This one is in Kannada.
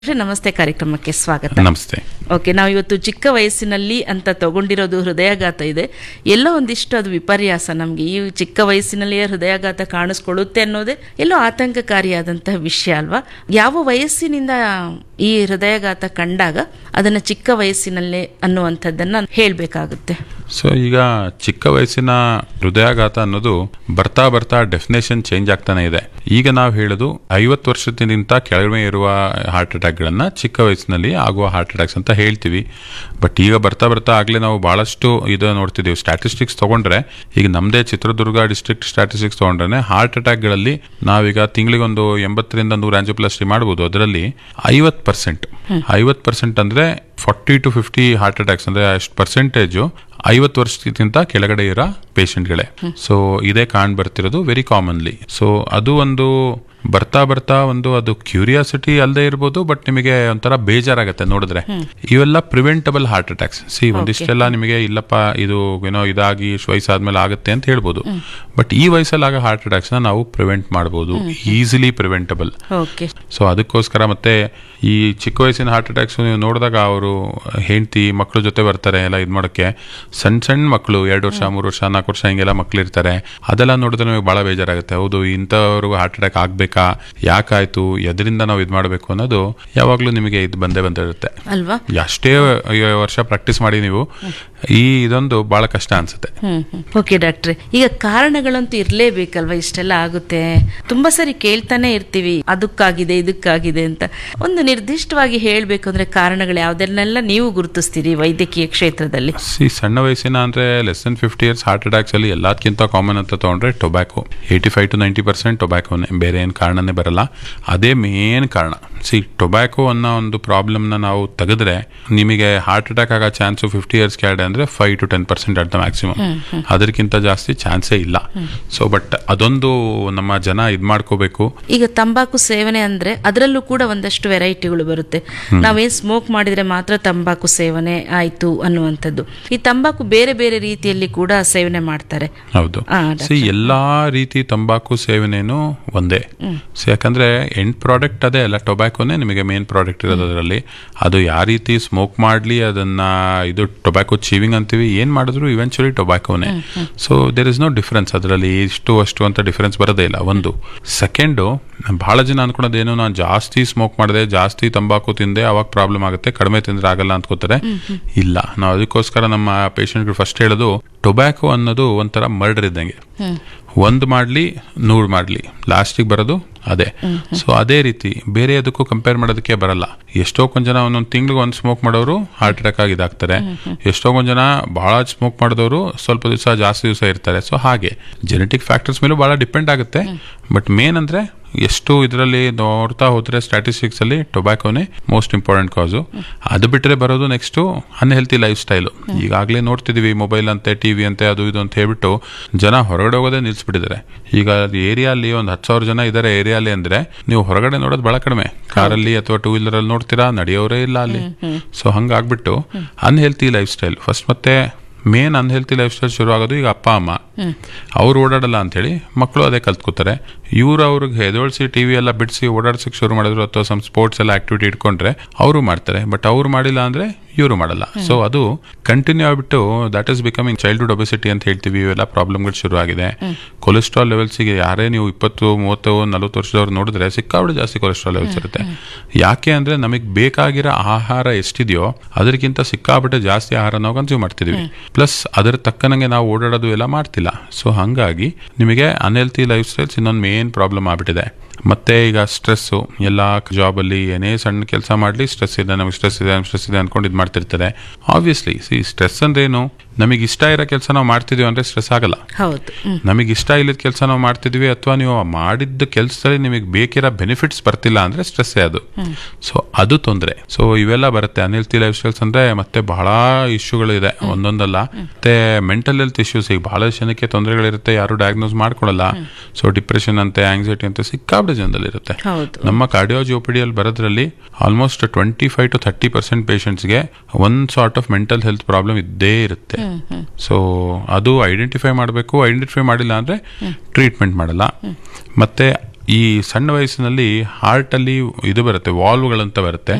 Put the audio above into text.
ನಮಸ್ತೆ ಕಾರ್ಯಕ್ರಮಕ್ಕೆ ಸ್ವಾಗತ ನಮಸ್ತೆ ಓಕೆ ನಾವು ಇವತ್ತು ಚಿಕ್ಕ ವಯಸ್ಸಿನಲ್ಲಿ ಅಂತ ತಗೊಂಡಿರೋದು ಹೃದಯಾಘಾತ ಇದೆ ಎಲ್ಲೋ ಒಂದಿಷ್ಟು ಅದು ವಿಪರ್ಯಾಸ ನಮಗೆ ಈ ಚಿಕ್ಕ ವಯಸ್ಸಿನಲ್ಲಿಯೇ ಹೃದಯಾಘಾತ ಕಾಣಿಸ್ಕೊಳ್ಳುತ್ತೆ ಅನ್ನೋದೇ ಎಲ್ಲೋ ಆತಂಕಕಾರಿಯಾದಂತಹ ವಿಷಯ ಅಲ್ವಾ ಯಾವ ವಯಸ್ಸಿನಿಂದ ಈ ಹೃದಯಾಘಾತ ಕಂಡಾಗ ಅದನ್ನ ಚಿಕ್ಕ ವಯಸ್ಸಿನಲ್ಲೇ ಅನ್ನುವಂಥದ್ದನ್ನ ಹೇಳಬೇಕಾಗುತ್ತೆ ಸೊ ಈಗ ಚಿಕ್ಕ ವಯಸ್ಸಿನ ಹೃದಯಾಘಾತ ಅನ್ನೋದು ಬರ್ತಾ ಬರ್ತಾ ಡೆಫಿನೇಷನ್ ಚೇಂಜ್ ಆಗ್ತಾನೆ ಇದೆ ಈಗ ನಾವು ಹೇಳೋದು ಐವತ್ತು ವರ್ಷದಿಂದ ಕೆಳಗೆ ಇರುವ ಹಾರ್ಟ್ ಅಟ್ಯಾಕ್ಗಳನ್ನ ಚಿಕ್ಕ ವಯಸ್ಸಿನಲ್ಲಿ ಆಗುವ ಹಾರ್ಟ್ ಅಟ್ಯಾಕ್ಸ್ ಅಂತ ಹೇಳ್ತೀವಿ ಬಟ್ ಈಗ ಬರ್ತಾ ಬರ್ತಾ ಆಗಲೇ ನಾವು ಬಹಳಷ್ಟು ಇದು ನೋಡ್ತಿದ್ದೀವಿ ಸ್ಟ್ಯಾಟಿಸ್ಟಿಕ್ಸ್ ತಗೊಂಡ್ರೆ ಈಗ ನಮ್ಮದೇ ಚಿತ್ರದುರ್ಗ ಡಿಸ್ಟ್ರಿಕ್ಟ್ ಸ್ಟ್ಯಾಟಿಸ್ಟಿಕ್ಸ್ ತಗೊಂಡ್ರೆ ಹಾರ್ಟ್ ಅಟ್ಯಾಕ್ಗಳಲ್ಲಿ ನಾವೀಗ ತಿಂಗಳಿಗೊಂದು ಎಂಬತ್ತರಿಂದ ನೂರು ಆಂಜಿಯೋಪ್ಲಾಸ್ಟಿ ಮಾಡ್ಬೋದು ಅದರಲ್ಲಿ ಐವತ್ತು ಪರ್ಸೆಂಟ್ ಐವತ್ತು ಪರ್ಸೆಂಟ್ ಅಂದರೆ forty to fifty heart attacks ಅಂದರೆ ಅಷ್ಟು ಪರ್ಸೆಂಟೇಜು ಐವತ್ತು ವರ್ಷಕ್ಕಿಂತ ಕೆಳಗಡೆ ಇರೋ ಪೇಷಂಟ್ಗಳೇ ಸೊ ಇದೇ ಕಾಣ್ ಬರ್ತಿರೋದು ವೆರಿ ಕಾಮನ್ಲಿ ಸೊ ಅದು ಒಂದು ಬರ್ತಾ ಬರ್ತಾ ಒಂದು ಅದು ಕ್ಯೂರಿಯಾಸಿಟಿ ಅಲ್ಲದೆ ಇರ್ಬೋದು ಬಟ್ ನಿಮಗೆ ಒಂಥರ ಬೇಜಾರಾಗತ್ತೆ ನೋಡಿದ್ರೆ ಇವೆಲ್ಲ ಪ್ರಿವೆಂಟಬಲ್ ಹಾರ್ಟ್ ಅಟ್ಯಾಕ್ಸ್ ಸಿ ಒಂದಿಷ್ಟೆಲ್ಲ ನಿಮಗೆ ಇಲ್ಲಪ್ಪ ಇದು ಏನೋ ಇದಾಗಿ ಇಷ್ಟು ವಯಸ್ಸಾದ್ಮೇಲೆ ಆಗುತ್ತೆ ಅಂತ ಹೇಳ್ಬೋದು ಬಟ್ ಈ ವಯಸ್ಸಲ್ಲಿ ಆಗೋ ಹಾರ್ಟ್ ಅಟ್ಯಾಕ್ಸ್ನ ನಾವು ಪ್ರಿವೆಂಟ್ ಮಾಡ್ಬೋದು ಈಸಿಲಿ ಪ್ರಿವೆಂಟಬಲ್ ಓಕೆ ಸೊ ಅದಕ್ಕೋಸ್ಕರ ಮತ್ತೆ ಈ ಚಿಕ್ಕ ವಯಸ್ಸಿನ ಹಾರ್ಟ್ ಅಟ್ಯಾಕ್ಸ್ ನೀವು ನೋಡಿದಾಗ ಅವರು ಹೆಂಡತಿ ಮಕ್ಕಳ ಜೊತೆ ಬರ್ತಾರೆ ಎಲ್ಲ ಇದು ಮಾಡೋಕ್ಕೆ ಸಣ್ಣ ಸಣ್ಣ ಮಕ್ಕಳು ಎರಡು ವರ್ಷ ಮೂರು ವರ್ಷ ನಾಲ್ಕು ವರ್ಷ ಹಿಂಗೆಲ್ಲ ಮಕ್ಳು ಇರ್ತಾರೆ ಅದೆಲ್ಲ ನೋಡಿದ್ರೆ ನಮಗೆ ಭಾಳ ಬೇಜಾರಾಗುತ್ತೆ ಹೌದು ಇಂಥವ್ರಿಗೂ ಹಾರ್ಟ್ ಅಟ್ಯಾಕ್ ಆಗಬೇಕಾ ಯಾಕಾಯ್ತು ಎದರಿಂದ ನಾವು ಇದು ಮಾಡಬೇಕು ಅನ್ನೋದು ಯಾವಾಗಲೂ ನಿಮಗೆ ಇದು ಬಂದೇ ಬಂದಿರುತ್ತೆ ಅಲ್ವಾ ಎಷ್ಟೇ ವರ್ಷ ಪ್ರಾಕ್ಟೀಸ್ ಮಾಡಿ ನೀವು ಈ ಇದೊಂದು ಭಾಳ ಕಷ್ಟ ಅನ್ಸುತ್ತೆ ಹ್ಮ್ ಓಕೆ ಡಾಕ್ಟ್ರೆ ಈಗ ಕಾರಣಗಳಂತೂ ಇರಲೇಬೇಕಲ್ವಾ ಇಷ್ಟೆಲ್ಲ ಆಗುತ್ತೆ ತುಂಬಾ ಸರಿ ಕೇಳ್ತಾನೆ ಇರ್ತೀವಿ ಅದಕ್ಕಾಗಿದೆ ಇದಕ್ಕಾಗಿದೆ ಅಂತ ಒಂದು ನಿರ್ದಿಷ್ಟವಾಗಿ ಹೇಳ್ಬೇಕು ಅಂದ್ರೆ ಕಾರಣಗಳು ಯಾವ್ದನ್ನೆಲ್ಲ ನೀವು ಗುರುತಿಸ್ತೀರಿ ವೈದ್ಯಕೀಯ ಕ್ಷೇತ್ರದಲ್ಲಿ ಸಿ ಸಣ್ಣ ವಯಸ್ಸಿನ ಅಂದ್ರೆ less than fifty years heart attacks ಅಲ್ಲಿ ಎಲ್ಲದಕ್ಕಿಂತ ಕಾಮನ್ ಅಂತ ತಗೊಂಡ್ರೆ tobacco eighty five to ninety percent ಟೊಬ್ಯಾಕೋನೆ ಬೇರೆ ಏನು ಕಾರಣನೇ ಬರಲ್ಲ ಅದೇ ಮೇನ್ ಕಾರಣ ಸಿ ಟೊಬ್ಯಾಕೋ ಅನ್ನೋ ಒಂದು ಪ್ರಾಬ್ಲಮ್ನ ನಾವು ತೆಗೆದ್ರೆ ನಿಮಗೆ ಹಾರ್ಟ್ ಅಟ್ಯಾಕ್ ಆಗೋ ಚಾನ್ಸು ಫಿಫ್ಟಿ ಇಯರ್ಸ್ ಕೆಳಗಡೆ ಅಂದ್ರೆ five to ten percent at the maximum ಅದಕ್ಕಿಂತ ಜಾಸ್ತಿ ಚಾನ್ಸೇ ಇಲ್ಲ ಸೊ ಬಟ್ ಅದೊಂದು ನಮ್ಮ ಜನ ಇದು ಮಾಡ್ಕೋಬೇಕು ಈಗ ತಂಬಾಕು ಸೇವನೆ ಅಂದ್ರೆ ಅದರಲ್ಲೂ ಕೂಡ ಒಂದಷ್ಟು ವೆರೈಟಿಗಳು ಬರುತ್ತೆ ನಾವೇನ್ ಸ್ಮೋಕ್ ಮಾಡಿದ್ರೆ ಮಾತ್ರ ತಂಬಾಕು ಸೇವನೆ ಆಯ್ತು ಅನ್ನುವಂಥದ್ದು ಈ ತಂಬಾಕು ಬೇರೆ ಬೇರೆ ರೀತಿಯಲ್ಲಿ ಕೂಡ ಸೇವನೆ ಮಾಡ್ತಾರೆ ಹೌದು ಆ, ಸಿ ಎಲ್ಲಾ ರೀತಿ ತಂಬಾಕು ಸೇವನೆನೂ ಒಂದೇ ಸೊ ಯಾಕಂದ್ರೆ ಎಂಡ್ ಪ್ರಾಡಕ್ಟ್ ಅದೇ ಅಲ್ಲ ಟೊಬ್ಯಾಕೋನೇ ನಿಮಗೆ ಮೇನ್ ಪ್ರಾಡಕ್ಟ್ ಇರೋದು ಅದರಲ್ಲಿ ಅದು ಯಾವ ರೀತಿ ಸ್ಮೋಕ್ ಮಾಡ್ಲಿ ಅದನ್ನ ಇದು ಟೊಬ್ಯಾಕೋ ಚೀವಿಂಗ್ ಅಂತೀವಿ ಏನ್ ಮಾಡಿದ್ರು eventually ಟೊಬ್ಯಾಕೋನೇ so there is no difference ಅದರಲ್ಲಿ ಇಷ್ಟು ಅಷ್ಟು ಅಂತ ಡಿಫರೆನ್ಸ್ ಬರೋದೇ ಇಲ್ಲ ಒಂದು ಸೆಕೆಂಡು ಬಹಳ ಜನ ಅನ್ಕೊಳೋದೇನು ನಾನು ಜಾಸ್ತಿ ಸ್ಮೋಕ್ ಮಾಡಿದೆ ಜಾಸ್ತಿ ತಂಬಾಕು ತಿಂದೆ ಅವಾಗ ಪ್ರಾಬ್ಲಮ್ ಆಗುತ್ತೆ ಕಡಿಮೆ ತಿಂದ್ರೆ ಆಗಲ್ಲ ಅನ್ಕೋತಾರೆ ಇಲ್ಲ ನಾವು ಅದಕ್ಕೋಸ್ಕರ ನಮ್ಮ ಪೇಷಂಟ್ಗಳು ಫಸ್ಟ್ ಹೇಳೋದು ಟೊಬ್ಯಾಕೋ ಅನ್ನೋದು ಒಂಥರ ಮರ್ಡರ್ ಇದ್ದಂಗೆ ಒಂದು ಮಾಡಲಿ ನೂರು ಮಾಡಲಿ ಲಾಸ್ಟಿಗೆ ಬರೋದು ಅದೇ ಸೊ ಅದೇ ರೀತಿ ಬೇರೆ ಅದಕ್ಕೂ ಕಂಪೇರ್ ಮಾಡೋದಕ್ಕೆ ಬರಲ್ಲ ಎಷ್ಟೋ ಕೊಂದ್ ಜನ ಒಂದೊಂದು ತಿಂಗಳಿಗೆ ಒಂದು ಸ್ಮೋಕ್ ಮಾಡೋರು ಹಾರ್ಟ್ ಅಟ್ಯಾಕ್ ಆಗಿ ಇದಾಗ್ತಾರೆ ಎಷ್ಟೋ ಕೊಂದ್ ಜನ ಬಹಳ ಸ್ಮೋಕ್ ಮಾಡಿದವರು ಸ್ವಲ್ಪ ದಿವಸ ಜಾಸ್ತಿ ದಿವಸ ಇರ್ತಾರೆ ಸೊ ಹಾಗೆ ಜೆನೆಟಿಕ್ ಫ್ಯಾಕ್ಟರ್ಸ್ ಮೇಲೂ ಬಹಳ ಡಿಪೆಂಡ್ ಆಗುತ್ತೆ ಬಟ್ ಮೇನ್ ಅಂದ್ರೆ ಎಷ್ಟು ಇದರಲ್ಲಿ ನೋಡ್ತಾ ಹೋದ್ರೆ ಸ್ಟ್ಯಾಟಿಸ್ಟಿಕ್ಸ್ ಅಲ್ಲಿ ಟೊಬ್ಯಾಕೋನೇ ಮೋಸ್ಟ್ ಇಂಪಾರ್ಟೆಂಟ್ ಕಾಸು ಅದು ಬಿಟ್ಟರೆ ಬರೋದು ನೆಕ್ಸ್ಟ್ ಅನ್ಹೆಲ್ತಿ ಲೈಫ್ ಸ್ಟೈಲು ಈಗಾಗಲೇ ನೋಡ್ತಿದೀವಿ ಮೊಬೈಲ್ ಅಂತೆ ಟಿವಿ ಅಂತೆ ಅದು ಇದು ಅಂತ ಹೇಳ್ಬಿಟ್ಟು ಜನ ಹೊರಗಡೆ ಹೋಗೋದೇ ನಿಲ್ಸ್ಬಿಟ್ಟಿದ್ದಾರೆ ಈಗ ಏರಿಯಾಲಿ ಒಂದು ಹತ್ತು ಸಾವಿರ ಜನ ಇದ್ದಾರೆ ಏರಿಯಾಲಿ ಅಂದ್ರೆ ನೀವು ಹೊರಗಡೆ ನೋಡೋದು ಬಹಳ ಕಡಿಮೆ ಕಾರಲ್ಲಿ ಅಥವಾ ಟೂ ವೀಲರ್ ಅಲ್ಲಿ ನೋಡ್ತೀರಾ ನಡೆಯೋರೇ ಇಲ್ಲ ಅಲ್ಲಿ ಸೊ ಹಂಗಾಗ್ಬಿಟ್ಟು ಅನ್ಹೆಲ್ತಿ ಲೈಫ್ ಸ್ಟೈಲ್ ಫಸ್ಟ್ ಮತ್ತೆ ಮೇನ್ ಅನ್ಹೆಲ್ತಿ ಲೈಫ್ ಸ್ಟೈಲ್ ಶುರು ಆಗೋದು ಈಗ ಅಪ್ಪ ಅಮ್ಮ ಅವ್ರು ಓಡಾಡಲ್ಲ ಅಂತೇಳಿ ಮಕ್ಕಳು ಅದೇ ಕಲ್ತ್ಕೋತಾರೆ ಇವ್ರು ಅವ್ರಿಗೆ ಎದೋಳ್ಸಿ ಟಿ ವಿ ಎಲ್ಲ ಬಿಡಿಸಿ ಓಡಾಡ್ಸಕ್ಕೆ ಶುರು ಮಾಡಿದ್ರು ಅಥವಾ ಸಮ್ ಸ್ಪೋರ್ಟ್ಸ್ ಎಲ್ಲ ಆಕ್ಟಿವಿಟಿ ಇಟ್ಕೊಂಡ್ರೆ ಅವರು ಮಾಡ್ತಾರೆ ಬಟ್ ಅವ್ರು ಮಾಡಿಲ್ಲ ಅಂದ್ರೆ ಇವರು ಮಾಡಲ್ಲ ಸೊ ಅದು ಕಂಟಿನ್ಯೂ ಆಗ್ಬಿಟ್ಟು that is becoming childhood obesity ಅಂತ ಹೇಳ್ತೀವಿ ಇವೆಲ್ಲ ಪ್ರಾಬ್ಲಮ್ಗಳು ಶುರು ಆಗಿದೆ ಕೊಲೆಸ್ಟ್ರಾಲ್ ಲೆವೆಲ್ಸ್ಗೆ ಯಾರೇ ನೀವು ಇಪ್ಪತ್ತು ಮೂವತ್ತು ನಲವತ್ತು ವರ್ಷದವ್ರು ನೋಡಿದ್ರೆ ಸಿಕ್ಕಾಬಿಟ್ಟು ಜಾಸ್ತಿ ಕೊಲೆಸ್ಟ್ರಾಲ್ ಲೆವೆಲ್ಸ್ ಇರುತ್ತೆ ಯಾಕೆ ಅಂದ್ರೆ ನಮಗೆ ಬೇಕಾಗಿರೋ ಆಹಾರ ಎಷ್ಟಿದೆಯೋ ಅದಕ್ಕಿಂತ ಸಿಕ್ಕಾಬಿಟ್ಟೆ ಜಾಸ್ತಿ ಆಹಾರ ನಾವು ಕನ್ಸ್ಯೂಮ್ ಮಾಡ್ತಿದೀವಿ ಪ್ಲಸ್ ಅದರ ತಕ್ಕನಂಗೆ ನಾವು ಓಡಾಡೋದು ಎಲ್ಲ ಮಾಡ್ತಿಲ್ಲ ಸೊ ಹಂಗಾಗಿ ನಿಮಗೆ ಅನ್ಹೆಲ್ತಿ ಲೈಫ್ ಸ್ಟೈಲ್ಸ್ ಇನ್ನೊಂದು ಮೇನ್ ಪ್ರಾಬ್ಲಮ್ ಆಗ್ಬಿಟ್ಟಿದೆ ಮತ್ತೆ ಈಗ ಸ್ಟ್ರೆಸ್ಸು ಎಲ್ಲ ಜಾಬಲ್ಲಿ ಏನೇ ಸಣ್ಣ ಕೆಲಸ ಮಾಡಲಿ ಸ್ಟ್ರೆಸ್ ಇದೆ ನಮಗೆ ಸ್ಟ್ರೆಸ್ ಇದೆ ಸ್ಟ್ರೆಸ್ ಇದೆ ಅನ್ಕೊಂಡು ಇದು ಮಾಡ್ತಿರ್ತಾರೆ ಆಬ್ವಿಯಸ್ಲಿ ಸಿ ಸ್ಟ್ರೆಸ್ ಅಂದ್ರೇನು ನಮಗೆ ಇಷ್ಟ ಇರೋ ಕೆಲಸ ನಾವು ಮಾಡ್ತಿದೀವಿ ಅಂದ್ರೆ ಸ್ಟ್ರೆಸ್ ಆಗಲ್ಲ ಹೌದು ಹ್ಮ್. ನಮಗೆ ಇಷ್ಟ ಇಲ್ಲದ ಕೆಲಸ ನಾವು ಮಾಡ್ತಿದ್ವಿ ಅಥವಾ ನೀವು ಮಾಡಿದ್ದ ಕೆಲಸದಲ್ಲಿ ನಿಮಗೆ ಬೇಕಿರೋ ಬೆನಿಫಿಟ್ಸ್ ಬರ್ತಿಲ್ಲ ಅಂದ್ರೆ ಸ್ಟ್ರೆಸ್ಸೇ ಅದು ಸೊ ಅದು ತೊಂದರೆ ಸೊ ಇವೆಲ್ಲ ಬರುತ್ತೆ ಅನ್ಹೆಲ್ತಿ ಲೈಫ್ ಸ್ಟೈಲ್ಸ್ ಅಂದ್ರೆ ಮತ್ತೆ ಬಹಳ ಇಶ್ಯೂಗಳು ಇದೆ ಒಂದೊಂದಲ್ಲ ಮತ್ತೆ ಮೆಂಟಲ್ ಹೆಲ್ತ್ ಇಶ್ಯೂಸ್ ಈಗ ಬಹಳ ಜನಕ್ಕೆ ತೊಂದರೆಗಳಿರುತ್ತೆ ಯಾರು ಡಯಾಗ್ನೋಸ್ ಮಾಡ್ಕೊಳಲ್ಲ ಸೊ ಡಿಪ್ರೆಷನ್ ಅಂತೆ ಆಂಗ್ಸೈಟಿ ಅಂತ ಸಿಕ್ಕಾಬಿಡೆ ಜನದಲ್ಲಿ ಇರುತ್ತೆ ಹೌದು ನಮ್ಮ ಕಾರ್ಡಿಯೋಜಿಯೋಪಿಡಿಯಲ್ಲಿ ಬರೋದ್ರಲ್ಲಿ almost twenty five to thirty percent ಪೇಷಂಟ್ಸ್ಗೆ one sort of mental health problem ಇದ್ದೇ ಇರುತ್ತೆ ಸೊ ಅದು ಐಡೆಂಟಿಫೈ ಮಾಡಬೇಕು ಐಡೆಂಟಿಫೈ ಮಾಡಿಲ್ಲ ಅಂದ್ರೆ ಟ್ರೀಟ್ಮೆಂಟ್ ಮಾಡಲ್ಲ ಮತ್ತೆ ಈ ಸಣ್ಣ ವಯಸ್ಸಿನಲ್ಲಿ ಹಾರ್ಟ್ ಅಲ್ಲಿ ಇದು ಬರುತ್ತೆ ವಾಲ್ವ್ಗಳಂತ ಬರುತ್ತೆ